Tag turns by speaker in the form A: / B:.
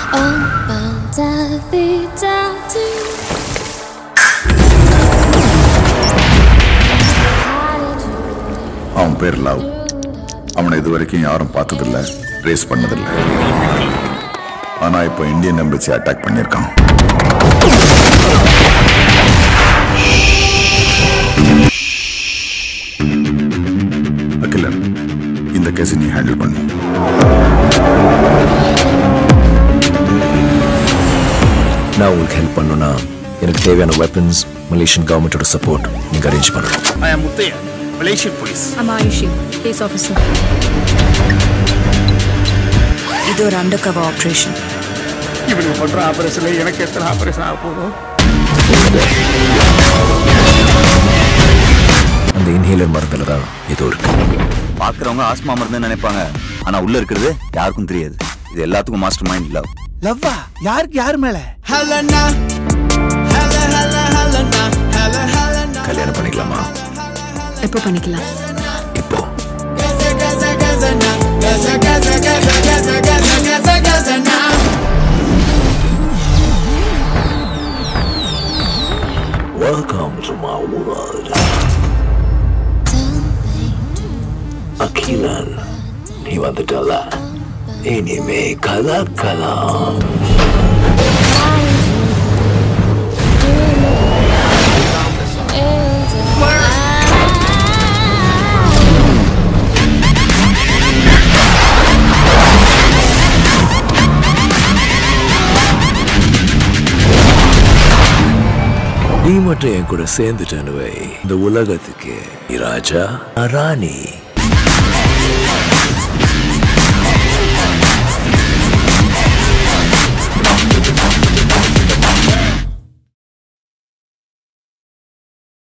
A: Open Daffy Daddy.
B: அவன் பேர் love அவனை இது வரைக்கும் யாரும் பார்த்ததில்ல ரேஸ் பண்ணதில்ல ஆனா இப்போ இந்தியன் எம்பசி அட்டாக் பண்ணியிருக்கான் அகிலன் இந்த கேஸை நீ ஹேண்டில் பண்ணு
C: நான் உங்களுக்கு ஹெல்ப் பண்ணணும்னா எனக்கு தேவையான வெப்பன்ஸ் மலேசியன் கவர்மெண்டோட சப்போர்ட் நீங்க அரேஞ்ச் பண்ணணும்
D: I am Muttaya, Malaysian police.
E: I'm Ayushi, case officer.
F: இது ஒரு அண்டர் கவர் ஆப்ரேஷன்
D: இவனுக்கு பண்ற ஆபரேஷன்ல எனக்கு எத்தனை ஆபரேஷன் ஆக போதும்
C: அந்த இன்ஹேலர் மருந்துல தான் ஏதோ இருக்கு
G: பாக்குறவங்க ஆஸ்மா மருந்து நினைப்பாங்க ஆனா உள்ள இருக்கிறது யாருக்கும் தெரியாது இது எல்லாத்துக்கும் மாஸ்டர் மைண்ட் லவ்
D: லவ்வா யாருக்கு யார் மேல
C: கல்யாணம் பண்ணிக்கலாமா
E: எப்போ பண்ணிக்கலாம்
C: இப்போ Welcome to my world. Akilan நீ வந்துட்டல இனிமே கலக்கலாம் நீ மட்டும் என் கூட சேர்ந்துட்டேன்னு வை இந்த உலகத்துக்கு நீ ராஜா நான் ராணி